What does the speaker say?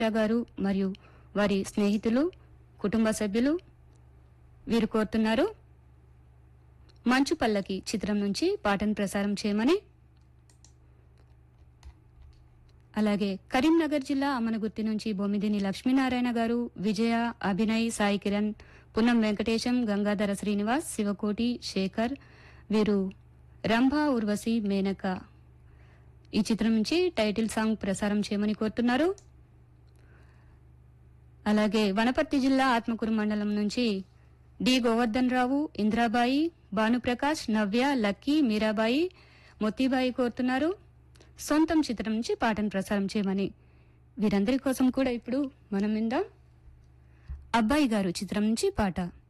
గారు మరియు వారి స్నేహితులు కుటుంబ సభ్యులు వీరు కోరుతున్నారు మంచు పల్లకి చిత్రం నుంచి పాటను ప్రసారం చేయమని అలాగే కరీంనగర్ జిల్లా అమనగుర్తి నుంచి బొమ్మిదిని లక్ష్మీనారాయణ గారు విజయ అభినయ్ సాయి కిరణ్ పున్నం వెంకటేశం గంగాధర శ్రీనివాస్ శివకోటి శేఖర్ వీరు రంభా ఉర్వశి మేనక ఈ చిత్రం నుంచి టైటిల్ సాంగ్ ప్రసారం చేయమని కోరుతున్నారు అలాగే వనపర్తి జిల్లా ఆత్మకూరు మండలం నుంచి డి గోవర్ధన్ రావు ఇంద్రాబాయి భానుప్రకాష్ నవ్య లక్కీ మీరాబాయి మొత్తిబాయి కోరుతున్నారు సొంతం చిత్రం నుంచి పాటను ప్రసారం చేయమని వీరందరి కోసం కూడా ఇప్పుడు మనం విందాం అబ్బాయి గారు చిత్రం నుంచి పాట